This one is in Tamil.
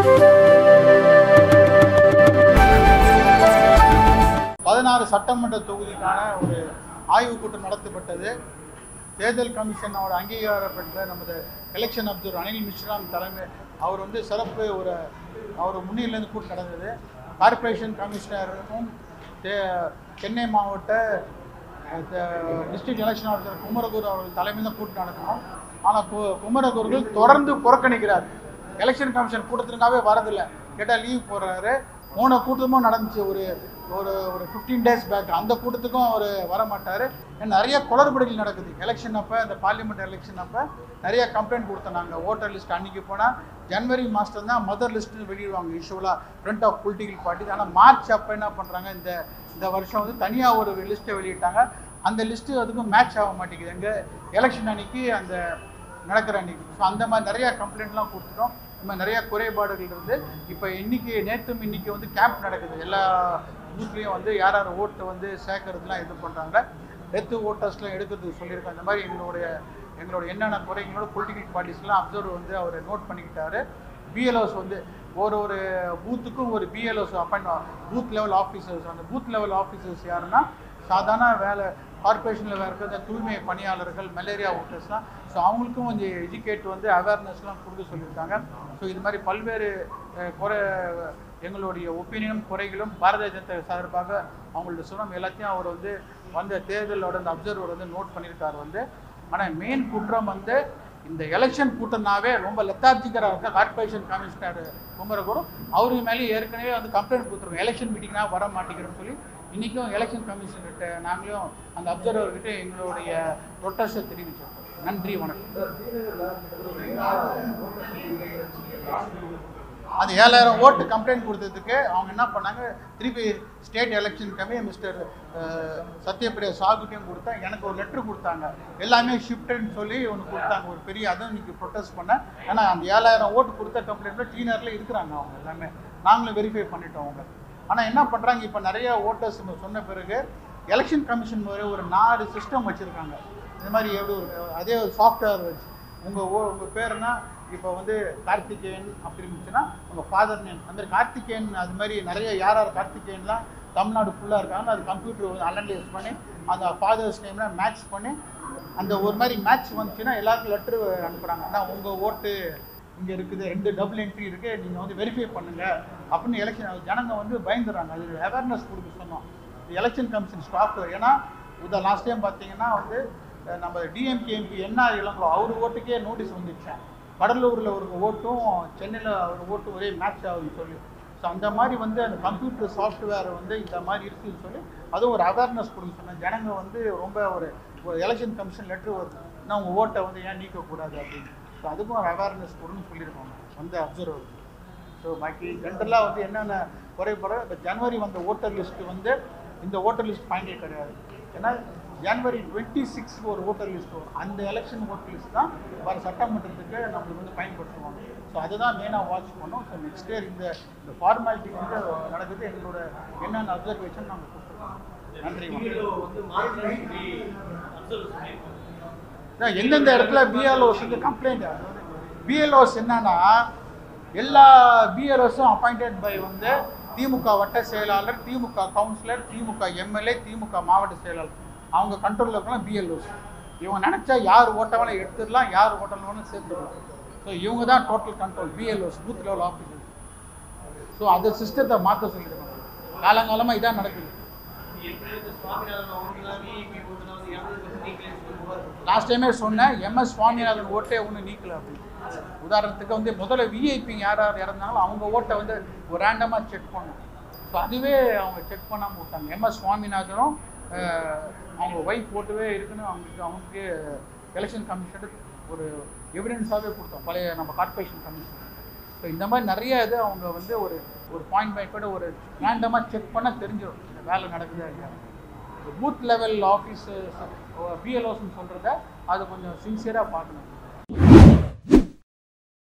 பதினாறு சட்டமன்ற தொகுதிக்கான ஒரு ஆய்வுக் கூட்டம் நடத்தப்பட்டது தேர்தல் கமிஷனோட அங்கீகாரம் பெற்ற நமது எலெக்ஷன் அப்சர்வர் அனில் மிஸ்ராம் தலைமை அவர் வந்து சிறப்பு ஒரு அவர் முன்னிலையிலேருந்து கூட்டம் நடந்தது கார்ப்பரேஷன் கமிஷனரும் தே- சென்னை மாவட்ட டிஸ்ட்ரிக்ட் எலெக்ஷன் ஆஃபீஸர் குமரகுரு அவர்கள் தலைமையில் தான் கூட்டம் நடக்கணும் ஆனால் கு குமரகுருகள் தொடர்ந்து புறக்கணிக்கிறார் எலெக்ஷன் கமிஷன் கூட்டத்திற்காகவே வரதில்லை கேட்டால் லீவ் போடுறாரு போன கூட்டமும் நடந்துச்சு ஒரு ஒரு ஒரு ஃபிஃப்டீன் டேஸ் பேக் அந்த கூட்டத்துக்கும் அவர் வர மாட்டார் நிறைய குளறுபடிகள் நடக்குது எலெக்ஷன் அப்போ இந்த பார்லிமெண்ட் எலெக்ஷன் அப்போ நிறைய கம்ப்ளைண்ட் கொடுத்தோம் நாங்கள் ஓட்டர் லிஸ்ட் அன்றைக்கி போனால் ஜனவரி மாதம் தான் மதர் லிஸ்ட்டு வெளியிடுவாங்க யூஸ்வலாக ஃப்ரண்ட் ஆஃப் பொலிட்டிக்கல் பார்ட்டிஸ் ஆனால் மார்ச் அப்போ என்ன பண்ணுறாங்க இந்த இந்த வருஷம் வந்து தனியாக ஒரு லிஸ்ட்டை வெளியிட்டாங்க அந்த லிஸ்ட்டு அதுக்கும் மேட்ச் ஆக மாட்டேங்குது எங்கள் எலெக்ஷன் அன்னைக்கு அந்த நடக்கிற அன்னைக்கு ஸோ அந்த மாதிரி நிறையா கம்ப்ளைண்ட்லாம் கொடுத்துட்டோம் இந்த மாதிரி நிறையா குறைபாடுகள் இருந்து இப்போ இன்னைக்கு நேற்றும் இன்னைக்கு வந்து கேம்ப் நடக்குது எல்லா பூத்லேயும் வந்து யார் யார் ஓட்டை வந்து சேர்க்கறதுலாம் இது பண்ணுறாங்க டெத்து ஓட்டர்ஸ்லாம் எடுக்கிறதுக்கு சொல்லியிருக்கோம் இந்த மாதிரி எங்களுடைய எங்களோட என்னென்ன குறைகளோட பொலிட்டிக்கல் பார்ட்டிஸ்லாம் அப்சர்வ் வந்து அவர் நோட் பண்ணிக்கிட்டாரு பிஎல்ஓஸ் வந்து ஒரு ஒரு பூத்துக்கும் ஒரு BLOs appoint booth level officers அந்த பூத் லெவல் ஆஃபீஸர்ஸ் யாருன்னா சாதாரண வேலை கார்பரேஷனில் இருக்கிற தூய்மை பணியாளர்கள் மலேரியா ஓட்டர்ஸ்லாம் ஸோ அவங்களுக்கும் கொஞ்சம் எஜுகேட் வந்து அவேர்னஸ்லாம் கொடுக்க சொல்லியிருக்காங்க ஸோ இது மாதிரி பல்வேறு அஹ், குறை எங்களுடைய ஒப்பீனியனும் குறைகளும் பாரதிய ஜனதா சார்பாக அவங்கள்ட்ட சொன்னோம் எல்லாத்தையும் அவர் வந்து வந்த தேர்தலோட அந்த அப்சர்வர் வந்து நோட் பண்ணியிருக்காரு வந்து ஆனால் மெயின் குற்றம் வந்து இந்த எலெக்ஷன் கூட்டம்னாவே ரொம்ப லெத்தார்ஜிக்கராக இருக்க கார்பரேஷன் கமிஷனர் குமரகுரு அவருக்கு மேலே ஏற்கனவே வந்து கம்ப்ளைண்ட் கொடுத்துருக்கோம் எலெக்ஷன் மீட்டிங்னா வர மாட்டேங்கிறோன்னு சொல்லி இன்றைக்கும் எலெக்ஷன் கமிஷனர்கிட்ட நாங்களும் அந்த அப்சர்வர்கிட்ட எங்களுடைய ப்ரொட்டஸ்ட்டை தெரிவித்தோம் நன்றி வணக்கம் அந்த ஏழாயிரம் ஓட்டு கம்ப்ளைண்ட் கொடுத்ததுக்கு அவங்க என்ன பண்ணாங்க திருப்பி ஸ்டேட் எலெக்ஷன் கம்மி மிஸ்டர் சத்யபிரியா சாகுட்டையும் கொடுத்தா எனக்கு ஒரு லெட்டர் கொடுத்தாங்க எல்லாமே ஷிஃப்ட்னு சொல்லி ஒன்று கொடுத்தாங்க ஒரு பெரிய அதுவும் இன்னைக்கு ப்ரொட்டஸ்ட் பண்ணேன் ஏன்னா அந்த ஏழாயிரம் ஓட்டு கொடுத்த கம்ப்ளைண்ட்டில் டீனரில் இருக்கிறாங்க அவங்க எல்லாமே நாங்களும் வெரிஃபை பண்ணிட்டோம் அவங்க ஆனால் என்ன பண்ணுறாங்க இப்போ நிறைய ஓட்டர்ஸ் சொன்ன பிறகு எலெக்ஷன் கமிஷன் ஒரு ஒரு நாலு சிஸ்டம் வச்சுருக்காங்க இந்த மாதிரி எப்படி ஒரு அதே ஒரு சாஃப்ட்வேர் வச்சு உங்கள் ஓ உங்கள் பேருனா இப்போ வந்து கார்த்திகேயன் அப்படி இருந்துச்சுன்னா உங்கள் ஃபாதர் நேம் அந்த மாதிரி கார்த்திகேயன் அது மாதிரி நிறைய யார் யார் கார்த்திகேயன்லாம் தமிழ்நாடு ஃபுல்லாக இருக்காங்க அது கம்ப்யூட்டர் வந்து அனலைஸ் பண்ணி அந்த ஃபாதர்ஸ் நேம்லாம் மேட்ச் பண்ணி அந்த ஒரு மாதிரி மேட்ச் வந்துச்சுன்னா எல்லாருக்கும் லெட்ரு அனுப்புகிறாங்க ஆனால் உங்கள் ஓட்டு இங்கே இருக்குது ரெண்டு டபுள் என்ட்ரி இருக்குது நீங்கள் வந்து வெரிஃபை பண்ணுங்கள் அப்படின்னு எலெக்ஷன் ஜனங்க வந்து பயந்துடுறாங்க அது அவேர்னஸ் கொடுக்க சொன்னோம் எலெக்ஷன் கமிஷன் ஸ்டாஃப் ஏன்னா உத லாஸ்ட் டைம் பார்த்தீங்கன்னா வந்து அஹ், நம்ம டிஎம்கே எம்பி என்ன இளங்கோ அவர் ஓட்டுக்கே நோட்டீஸ் வந்துச்சு கடலூரில் ஒரு ஓட்டும் சென்னையில் ஒரு ஓட்டும் ஒரே மேட்ச் ஆகுதுன்னு சொல்லி ஸோ அந்த மாதிரி வந்து அந்த கம்ப்யூட்டர் சாஃப்ட்வேர் வந்து இந்த மாதிரி இருக்குதுன்னு சொல்லி அதுவும் ஒரு அவேர்னஸ் கொடுக்க சொன்னேன் ஜனங்க வந்து ரொம்ப ஒரு ஒரு எலெக்ஷன் கமிஷன் லெட்டர் வருது நான் உங்கள் ஓட்டை வந்து ஏன் நீக்கக்கூடாது அப்படின்னு ஸோ அதுக்கும் ஒரு அவேர்னஸ் கொடுன்னு சொல்லியிருக்காங்க வந்து அப்சர்வர் ஸோ பாக்கி ஜென்ரலாக வந்து என்னென்ன குறைபாடு இப்போ ஜனவரி வந்த ஓட்டர் லிஸ்ட்டு வந்து இந்த ஓட்டர் லிஸ்ட் ஃபைனல் கிடையாது ஏன்னா ஜனவரி டுவெண்ட்டி சிக்ஸ் ஒரு ஓட்டர் லிஸ்ட் வரும் அந்த எலெக்ஷன் ஓட்டர் லிஸ்ட் தான் வர சட்டமன்றத்துக்கு நம்மளுக்கு வந்து பயன்படுத்துவாங்க ஸோ அதுதான் மெயினாக வாட்ச் பண்ணோம் ஸோ நெக்ஸ்ட் இயர் இந்த இந்த ஃபார்மாலிட்டி வந்து நடக்குது எங்களோட என்னென்ன அப்சர்வேஷன் நாங்கள் கொடுத்துருக்கோம் நன்றி வணக்கம். அதான் எந்தெந்த இடத்துல பிஎல்ஓஸ் வந்து கம்ப்ளைண்ட் பிஎல்ஓஸ் என்னன்னா எல்லா பிஎல்ஓஸும் அப்பாயிண்டட் பை வந்து திமுக வட்ட செயலாளர் திமுக கவுன்சிலர் திமுக எம்எல்ஏ திமுக மாவட்ட செயலாளர் அவங்க கண்ட்ரோலில் இருக்கலாம் பிஎல்ஓஸ் இவங்க நினச்சா யார் ஓட்டவெல்லாம் எடுத்துடலாம் யார் ஓட்டலாம் சேர்த்துக்கலாம் ஸோ இவங்க தான் total control BLOs booth level officer so அந்த சிஸ்டத்தை மாற்ற சொல்லியிருக்காங்க காலங்காலமாக இதான் நடக்குது லாஸ்ட் டைமே சொன்னேன் எம்எஸ் சுவாமிநாதன் ஓட்டே ஒன்று நீக்கல அப்படின்னு உதாரணத்துக்கு வந்து முதல்ல விஐபி யார் யார் இறந்தாங்களோ அவங்க ஓட்டை வந்து ஒரு ரேண்டமாக செக் பண்ணோம் ஸோ அதுவே அவங்க செக் பண்ணாமல் விட்டாங்க எம்எஸ் சுவாமிநாதனும் அஹ், அவங்க ஒய்ஃப் ஓட்டுவே இருக்குன்னு அவங்களுக்கு அவங்களுக்கு எலெக்ஷன் கமிஷனுக்கு ஒரு எவிடன்ஸாகவே கொடுத்தோம் பழைய நம்ம கார்ப்பரேஷன் கமிஷன் ஸோ இந்த மாதிரி நிறைய இது அவங்க வந்து ஒரு ஒரு பாயிண்ட் பை பாயிண்ட் ஒரு ரேண்டமாக செக் பண்ணால் தெரிஞ்சிடும் இந்த வேலை நடக்குதா இல்லையா பூத் லெவல் ஆஃபீஸர்ஸ் பிஎல்ஓஸ்ன்னு சொல்கிறத அது கொஞ்சம் சின்சியராக பார்க்கணும்